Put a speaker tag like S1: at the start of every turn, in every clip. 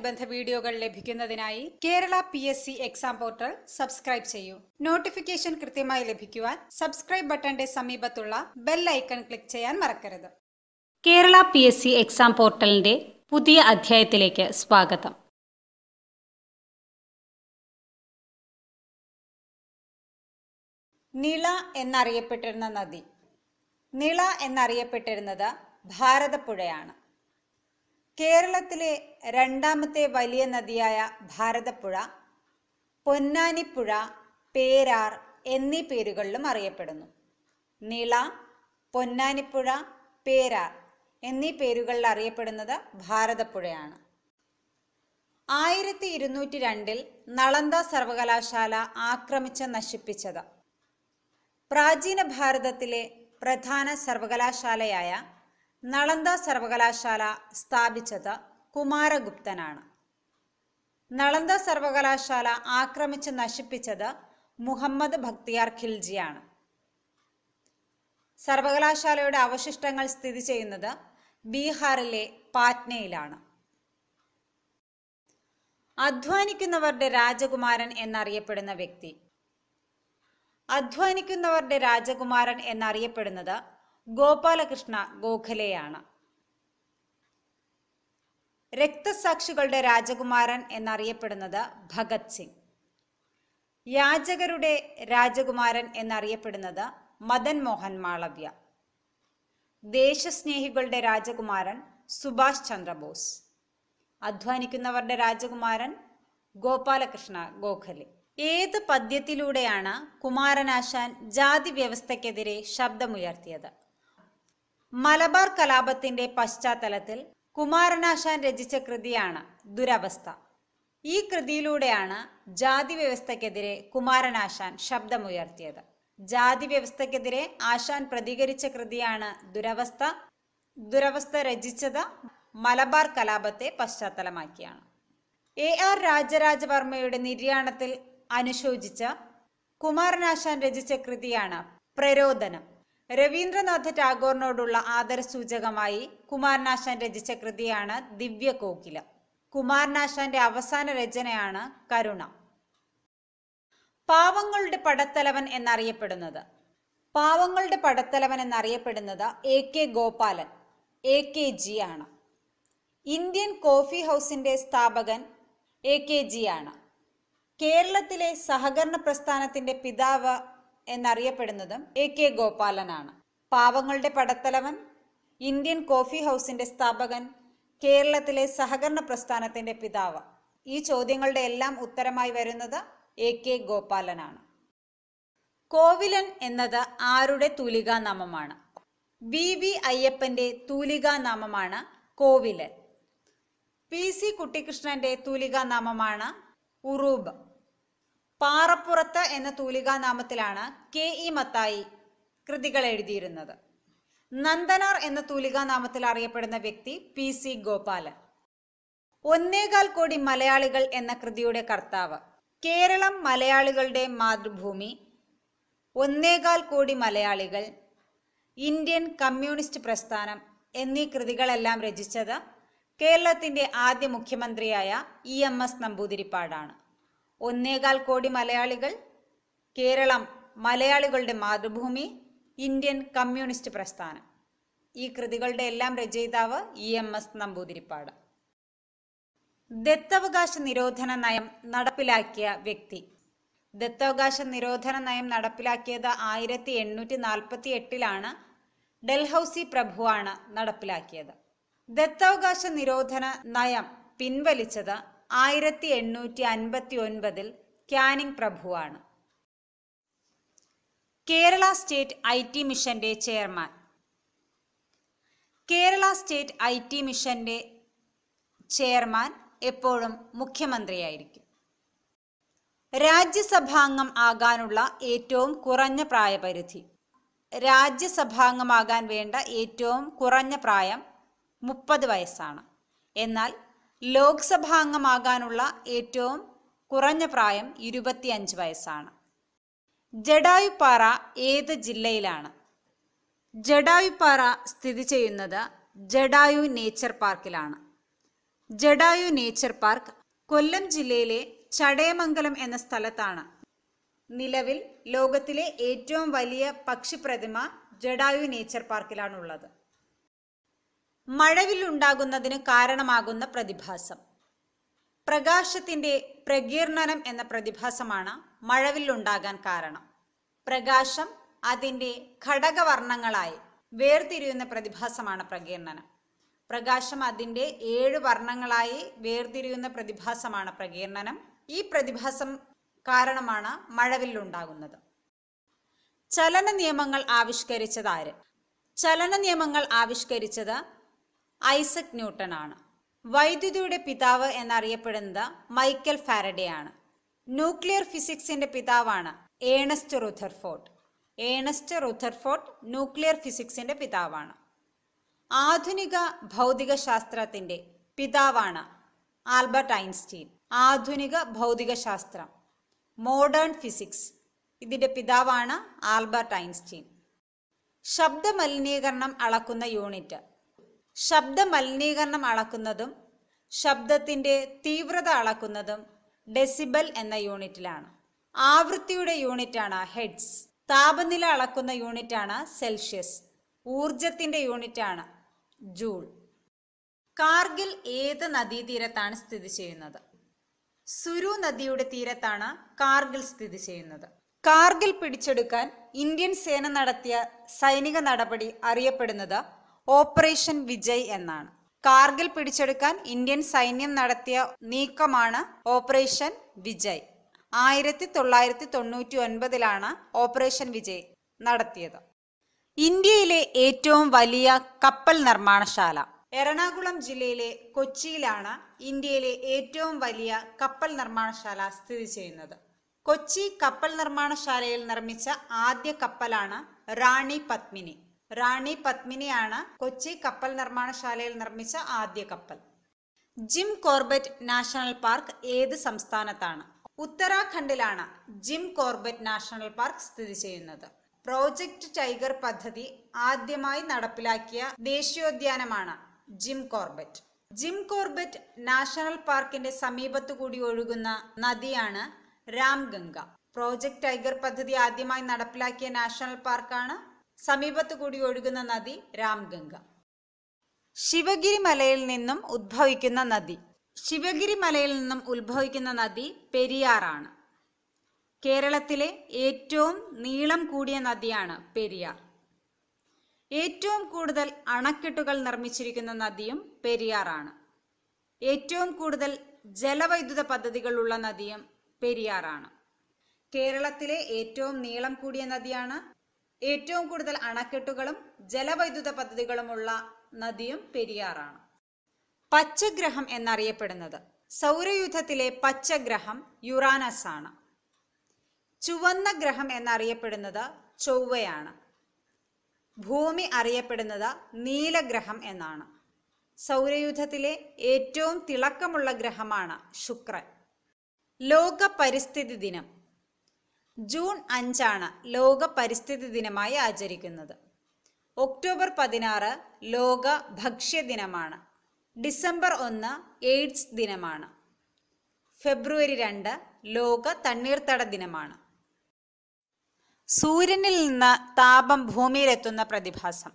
S1: അനുബന്ധ വീഡിയോകൾ ലഭിക്കുന്നതിനായി Kerala P S C exam portal subscribe ചെയ്യൂ നോട്ടിഫിക്കേഷൻ കൃത്യമായി ലഭിക്കുവാൻ സബ്സ്ക്രൈബ് ബട്ടന്റെ സമീപത്തുള്ള ബെൽ ഐക്കൺ ക്ലിക്ക് ചെയ്യാൻ മറക്കരുത് Kerala P S C exam പോർട്ടലിന്റെ പുതിയ അധ്യായത്തിലേക്ക് സ്വാഗതം നിള എന്നറിയപ്പെട്ടിരുന്ന നദി നിള എന്നറിയപ്പെട്ടിരുന്നത് ഭാരതപ്പുഴയാണ് കേരളത്തിലെ രണ്ടാമത്തെ വലിയ നദിയായ ഭാരതപ്പുഴ പൊന്നാനിപ്പുഴ പേരാർ എന്നീ പേരുകളിലും അറിയപ്പെടുന്നു നിള പൊന്നാനിപ്പുഴ പേരാർ എന്നീ പേരുകളിൽ അറിയപ്പെടുന്നത് ഭാരതപ്പുഴയാണ് ആയിരത്തി ഇരുന്നൂറ്റി രണ്ടിൽ നളന്ദ സർവകലാശാല ആക്രമിച്ച് നശിപ്പിച്ചത് പ്രാചീന ഭാരതത്തിലെ പ്രധാന സർവകലാശാലയായ നളന്ദ സർവകലാശാല സ്ഥാപിച്ചത് കുമാരഗുപ്തനാണ് നളന്ദ സർവകലാശാല ആക്രമിച്ച് നശിപ്പിച്ചത് മുഹമ്മദ് ഭക്തിയാർ ഖിൽജിയാണ് സർവകലാശാലയുടെ അവശിഷ്ടങ്ങൾ സ്ഥിതി ചെയ്യുന്നത് ബീഹാറിലെ പാറ്റ്നയിലാണ് അധ്വാനിക്കുന്നവരുടെ രാജകുമാരൻ എന്നറിയപ്പെടുന്ന വ്യക്തി അധ്വാനിക്കുന്നവരുടെ രാജകുമാരൻ എന്നറിയപ്പെടുന്നത് ഗോപാലകൃഷ്ണ ഗോഖലെയാണ് രക്തസാക്ഷികളുടെ രാജകുമാരൻ എന്നറിയപ്പെടുന്നത് ഭഗത് സിംഗ് യാചകരുടെ രാജകുമാരൻ എന്നറിയപ്പെടുന്നത് മദൻ മോഹൻ മാളവ്യ ദേശസ്നേഹികളുടെ രാജകുമാരൻ സുഭാഷ് ചന്ദ്രബോസ് അധ്വാനിക്കുന്നവരുടെ രാജകുമാരൻ ഗോപാലകൃഷ്ണ ഗോഖലെ ഏത് പദ്യത്തിലൂടെയാണ് കുമാരനാശാൻ ജാതി വ്യവസ്ഥയ്ക്കെതിരെ ശബ്ദമുയർത്തിയത് മലബാർ കലാപത്തിന്റെ പശ്ചാത്തലത്തിൽ കുമാരനാശാൻ രചിച്ച കൃതിയാണ് ദുരവസ്ഥ ഈ കൃതിയിലൂടെയാണ് ജാതി വ്യവസ്ഥയ്ക്കെതിരെ കുമാരനാശാൻ ശബ്ദമുയർത്തിയത് ജാതി വ്യവസ്ഥയ്ക്കെതിരെ ആശാൻ പ്രതികരിച്ച കൃതിയാണ് ദുരവസ്ഥ ദുരവസ്ഥ രചിച്ചത് മലബാർ കലാപത്തെ പശ്ചാത്തലമാക്കിയാണ് എ ആർ രാജരാജവർമ്മയുടെ നിര്യാണത്തിൽ അനുശോചിച്ച കുമാരനാശാൻ രചിച്ച കൃതിയാണ് പ്രരോദനം രവീന്ദ്രനാഥ ടാഗോറിനോടുള്ള ആദരസൂചകമായി കുമാരനാശാൻ രചിച്ച കൃതിയാണ് ദിവ്യകോകില കുമാരനാശാന്റെ അവസാന രചനയാണ് കരുണ പാവങ്ങളുടെ പടത്തലവൻ എന്നറിയപ്പെടുന്നത് പാവങ്ങളുടെ പടത്തലവൻ എന്നറിയപ്പെടുന്നത് A K Gopalan A K G ആണ് ഇന്ത്യൻ കോഫി ഹൗസിന്റെ സ്ഥാപകൻ എ കെ ജി ആണ് കേരളത്തിലെ സഹകരണ പ്രസ്ഥാനത്തിന്റെ പിതാവ് എന്നറിയപ്പെടുന്നതും എ കെ ഗോപാലനാണ് പാവങ്ങളുടെ പടത്തലവൻ ഇന്ത്യൻ കോഫി ഹൗസിന്റെ സ്ഥാപകൻ കേരളത്തിലെ സഹകരണ പ്രസ്ഥാനത്തിന്റെ പിതാവ് ഈ ചോദ്യങ്ങളുടെ എല്ലാം ഉത്തരമായി വരുന്നത് എ കെ ഗോപാലനാണ് കോവിലൻ എന്നത് ആരുടെ തൂലികാനാമമാണ് വി വി അയ്യപ്പന്റെ തൂലികാനാമമാണ് കോവിലൻ പി സി കുട്ടിക്കൃഷ്ണന്റെ തൂലികാനാമമാണ് ഉറൂബ് പാറപ്പുറത്ത് എന്ന തൂലികാനാമത്തിലാണ് കെ ഇ മത്തായി കൃതികൾ എഴുതിയിരുന്നത് നന്ദനാർ എന്ന തൂലികാനാമത്തിൽ അറിയപ്പെടുന്ന വ്യക്തി പി സി ഗോപാലൻ ഒന്നേകാൽ കോടി മലയാളികൾ എന്ന കൃതിയുടെ കർത്താവ് കേരളം മലയാളികളുടെ മാതൃഭൂമി ഒന്നേകാൽ കോടി മലയാളികൾ ഇന്ത്യൻ കമ്മ്യൂണിസ്റ്റ് പ്രസ്ഥാനം എന്നീ കൃതികളെല്ലാം രചിച്ചത് കേരളത്തിന്റെ ആദ്യ മുഖ്യമന്ത്രിയായ ഇ എം എസ് നമ്പൂതിരിപ്പാടാണ് ഒന്നേകാൽ കോടി മലയാളികൾ കേരളം മലയാളികളുടെ മാതൃഭൂമി ഇന്ത്യൻ കമ്മ്യൂണിസ്റ്റ് പ്രസ്ഥാനം ഈ കൃതികളുടെ എല്ലാം രചയിതാവ് ഇ എം എസ് നമ്പൂതിരിപ്പാട് ദത്തവകാശ നിരോധന നയം നടപ്പിലാക്കിയ വ്യക്തി ദത്തവകാശ നിരോധന നയം നടപ്പിലാക്കിയത് ആയിരത്തി എണ്ണൂറ്റി നാൽപ്പത്തി എട്ടിലാണ് ഡൽഹൌസി പ്രഭുവാണ് നടപ്പിലാക്കിയത് ദത്തവകാശ നിരോധന നയം പിൻവലിച്ചത് ആയിരത്തി എണ്ണൂറ്റി അൻപത്തി ഒൻപതിൽ ക്യാനിംഗ് പ്രഭുവാണ് കേരള സ്റ്റേറ്റ് ഐ ടി മിഷന്റെ chairman Kerala state I T മിഷന്റെ ചെയർമാൻ എപ്പോഴും മുഖ്യമന്ത്രിയായിരിക്കും രാജ്യസഭാംഗം ആകാനുള്ള ഏറ്റവും കുറഞ്ഞ പ്രായപരിധി രാജ്യസഭാംഗമാകാൻ വേണ്ട ഏറ്റവും കുറഞ്ഞ പ്രായം മുപ്പത് വയസ്സാണ് എന്നാൽ ലോക്സഭാംഗമാകാനുള്ള ഏറ്റവും കുറഞ്ഞ പ്രായം ഇരുപത്തിയഞ്ച് വയസ്സാണ് ജഡായുപ്പാറ ഏത് ജില്ലയിലാണ് ജഡായുപ്പാറ സ്ഥിതി ചെയ്യുന്നത് ജഡായു നേച്ചർ പാർക്കിലാണ് ജഡായു നേച്ചർ പാർക്ക് കൊല്ലം ജില്ലയിലെ ചടയമംഗലം എന്ന സ്ഥലത്താണ് നിലവിൽ ലോകത്തിലെ ഏറ്റവും വലിയ പക്ഷിപ്രതിമ ജഡായു നേച്ചർ പാർക്കിലാണുള്ളത് മഴവില്ലുണ്ടാകുന്നതിന് കാരണമാകുന്ന പ്രതിഭാസം പ്രകാശത്തിന്റെ പ്രകീർണനം എന്ന പ്രതിഭാസമാണ് മഴവില്ലുണ്ടാകാൻ കാരണം പ്രകാശം അതിന്റെ ഘടകവർണ്ണങ്ങളായി വേർതിരിയുന്ന പ്രതിഭാസമാണ് പ്രകീർണനം പ്രകാശം അതിന്റെ ഏഴ് വർണ്ണങ്ങളായി വേർതിരിയുന്ന പ്രതിഭാസമാണ് പ്രകീർണനം ഈ പ്രതിഭാസം കാരണമാണ് മഴവില്ലുണ്ടാകുന്നത് ചലന നിയമങ്ങൾ ആവിഷ്കരിച്ചത് ആര് ചലന നിയമങ്ങൾ ആവിഷ്കരിച്ചത് ഐസക് ന്യൂട്ടൺ ആണ് വൈദ്യുതിയുടെ പിതാവ് എന്നറിയപ്പെടുന്നത് മൈക്കൽ ഫാരഡെ ആണ് ന്യൂക്ലിയർ ഫിസിക്സിന്റെ പിതാവാണ് Ernest Rutherford Ernest Rutherford nuclear ഫിസിക്സിന്റെ പിതാവാണ് ആധുനിക ഭൗതിക ശാസ്ത്രത്തിന്റെ പിതാവാണ് ആൽബർട്ട് ഐൻസ്റ്റീൻ ആധുനിക ഭൗതിക ശാസ്ത്രം മോഡേൺ ഫിസിക്സ് ഇതിന്റെ പിതാവാണ് ആൽബർട്ട് ഐൻസ്റ്റീൻ ശബ്ദ മലിനീകരണം അളക്കുന്ന യൂണിറ്റ് ശബ്ദ മലിനീകരണം അളക്കുന്നതും ശബ്ദത്തിന്റെ തീവ്രത അളക്കുന്നതും ഡെസിബൽ എന്ന യൂണിറ്റിലാണ് ആവൃത്തിയുടെ യൂണിറ്റാണ് ഹെഡ്സ് താപനില അളക്കുന്ന യൂണിറ്റാണ് സെൽഷ്യസ് ഊർജത്തിന്റെ യൂണിറ്റാണ് ജൂൾ കാർഗിൽ ഏത് നദീതീരത്താണ് സ്ഥിതി ചെയ്യുന്നത് സുരു നദിയുടെ തീരത്താണ് കാർഗിൽ സ്ഥിതി ചെയ്യുന്നത് കാർഗിൽ പിടിച്ചെടുക്കാൻ ഇന്ത്യൻ സേന നടത്തിയ സൈനിക നടപടി അറിയപ്പെടുന്നത് ഓപ്പറേഷൻ വിജയ് എന്നാണ് കാർഗിൽ പിടിച്ചെടുക്കാൻ ഇന്ത്യൻ സൈന്യം നടത്തിയ നീക്കമാണ് ഓപ്പറേഷൻ വിജയ് ആയിരത്തി തൊള്ളായിരത്തി തൊണ്ണൂറ്റി ഒൻപതിലാണ് ഓപ്പറേഷൻ വിജയ് നടത്തിയത് ഇന്ത്യയിലെ ഏറ്റവും വലിയ കപ്പൽ നിർമ്മാണശാല എറണാകുളം ജില്ലയിലെ കൊച്ചിയിലാണ് ഇന്ത്യയിലെ ഏറ്റവും വലിയ കപ്പൽ നിർമ്മാണശാല സ്ഥിതി ചെയ്യുന്നത് കൊച്ചി കപ്പൽ നിർമ്മാണശാലയിൽ നിർമ്മിച്ച ആദ്യ കപ്പലാണ് റാണി പത്മിനി റാണി പത്മിനിയാണ് കൊച്ചി കപ്പൽ നിർമ്മാണശാലയിൽ നിർമ്മിച്ച ആദ്യ കപ്പൽ ജിം കോർബറ്റ് നാഷണൽ പാർക്ക് ഏത് സംസ്ഥാനത്താണ് ഉത്തരാഖണ്ഡിലാണ് ജിം കോർബറ്റ് നാഷണൽ പാർക്ക് സ്ഥിതി ചെയ്യുന്നത് പ്രോജക്റ്റ് ടൈഗർ പദ്ധതി ആദ്യമായി നടപ്പിലാക്കിയ ദേശീയോദ്യാനമാണ് Jim Corbett Jim Corbett national പാർക്കിന്റെ സമീപത്തു കൂടി ഒഴുകുന്ന നദിയാണ് രാംഗംഗ പ്രോജക്റ്റ് ടൈഗർ പദ്ധതി ആദ്യമായി നടപ്പിലാക്കിയ നാഷണൽ പാർക്കാണ് സമീപത്തു കൂടി ഒഴുകുന്ന നദി രാംഗംഗ ശിവഗിരി മലയിൽ നിന്നും ഉദ്ഭവിക്കുന്ന നദി ശിവഗിരി മലയിൽ നിന്നും ഉത്ഭവിക്കുന്ന നദി പെരിയാറാണ് കേരളത്തിലെ ഏറ്റവും നീളം കൂടിയ നദിയാണ് പെരിയാർ ഏറ്റവും കൂടുതൽ അണക്കെട്ടുകൾ നിർമ്മിച്ചിരിക്കുന്ന നദിയും പെരിയാറാണ് ഏറ്റവും കൂടുതൽ ജലവൈദ്യുത പദ്ധതികളുള്ള നദിയും പെരിയാറാണ് കേരളത്തിലെ ഏറ്റവും നീളം കൂടിയ നദിയാണ് ഏറ്റവും കൂടുതൽ അണക്കെട്ടുകളും ജലവൈദ്യുത പദ്ധതികളുമുള്ള നദിയും പെരിയാറാണ് പച്ചഗ്രഹം എന്നറിയപ്പെടുന്നത് സൗരയൂഥത്തിലെ പച്ചഗ്രഹം യുറാനസ് ആണ് ചുവന്ന ഗ്രഹം എന്നറിയപ്പെടുന്നത് ചൊവ്വയാണ് ഭൂമി അറിയപ്പെടുന്നത് നീലഗ്രഹം എന്നാണ് സൗരയൂഥത്തിലെ ഏറ്റവും തിളക്കമുള്ള ഗ്രഹമാണ് ശുക്രൻ ലോക പരിസ്ഥിതി ദിനം ജൂൺ അഞ്ചാണ് ലോക പരിസ്ഥിതി ദിനമായി ആചരിക്കുന്നത് ഒക്ടോബർ പതിനാറ് ലോക ഭക്ഷ്യ ദിനമാണ് ഡിസംബർ ഒന്ന് എയ്ഡ്സ് ദിനമാണ് ഫെബ്രുവരി രണ്ട് ലോക തണ്ണീർത്തട ദിനമാണ് സൂര്യനിൽ നിന്ന് താപം ഭൂമിയിലെത്തുന്ന പ്രതിഭാസം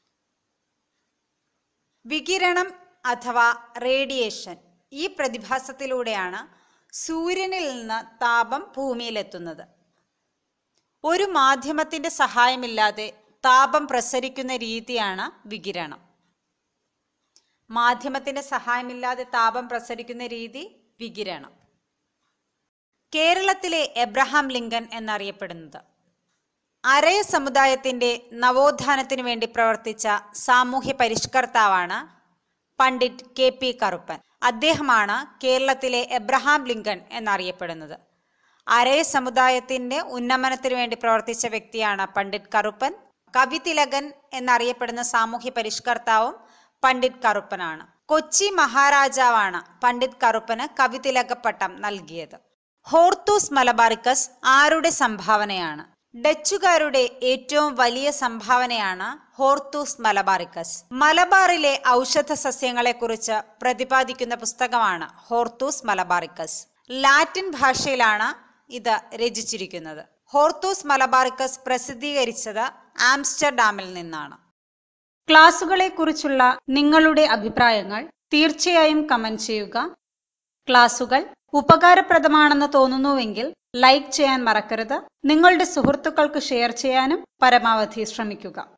S1: വികിരണം അഥവാ റേഡിയേഷൻ ഈ പ്രതിഭാസത്തിലൂടെയാണ് സൂര്യനിൽ നിന്ന് താപം ഭൂമിയിലെത്തുന്നത് ഒരു മാധ്യമത്തിന്റെ സഹായമില്ലാതെ താപം പ്രസരിക്കുന്ന രീതിയാണ് വികിരണം മാധ്യമത്തിന്റെ സഹായമില്ലാതെ താപം പ്രസരിക്കുന്ന രീതി വികിരണം കേരളത്തിലെ എബ്രഹാം ലിങ്കൻ എന്നറിയപ്പെടുന്നത് അരയ സമുദായത്തിന്റെ നവോത്ഥാനത്തിനു വേണ്ടി പ്രവർത്തിച്ച സാമൂഹ്യ പരിഷ്കർത്താവാണ് പണ്ഡിറ്റ് കെ പി കറുപ്പൻ അദ്ദേഹമാണ് കേരളത്തിലെ എബ്രഹാം ലിങ്കൺ എന്നറിയപ്പെടുന്നത് അരയ സമുദായത്തിന്റെ ഉന്നമനത്തിനു വേണ്ടി പ്രവർത്തിച്ച വ്യക്തിയാണ് പണ്ഡിറ്റ് കറുപ്പൻ കവിതിലകൻ എന്നറിയപ്പെടുന്ന സാമൂഹ്യ പരിഷ്കർത്താവും പണ്ഡിറ്റ് കറുപ്പനാണ് കൊച്ചി മഹാരാജാവാണ് പണ്ഡിറ്റ് കറുപ്പന് കവിതിലക പട്ടം നൽകിയത് ഹോർത്തൂസ് മലബാറിക്കസ് ആരുടെ സംഭാവനയാണ് ഡച്ചുകാരുടെ ഏറ്റവും വലിയ സംഭാവനയാണ് ഹോർത്തൂസ് മലബാറിക്കസ് മലബാറിലെ ഔഷധ സസ്യങ്ങളെക്കുറിച്ച് പ്രതിപാദിക്കുന്ന പുസ്തകമാണ് ഹോർത്തൂസ് മലബാറിക്കസ് ലാറ്റിൻ ഭാഷയിലാണ് ഇത് രചിച്ചിരിക്കുന്നത് ഹോർത്തൂസ് മലബാറിക്കസ് പ്രസിദ്ധീകരിച്ചത് ആംസ്റ്റർഡാമിൽ നിന്നാണ് ക്ലാസുകളെക്കുറിച്ചുള്ള നിങ്ങളുടെ അഭിപ്രായങ്ങൾ തീർച്ചയായും കമന്റ് ചെയ്യുക ക്ലാസുകൾ ഉപകാരപ്രദമാണെന്ന് തോന്നുന്നുവെങ്കിൽ ലൈക്ക് ചെയ്യാൻ മറക്കരുത് നിങ്ങളുടെ സുഹൃത്തുക്കൾക്ക് ഷെയർ ചെയ്യാനും പരമാവധി ശ്രമിക്കുക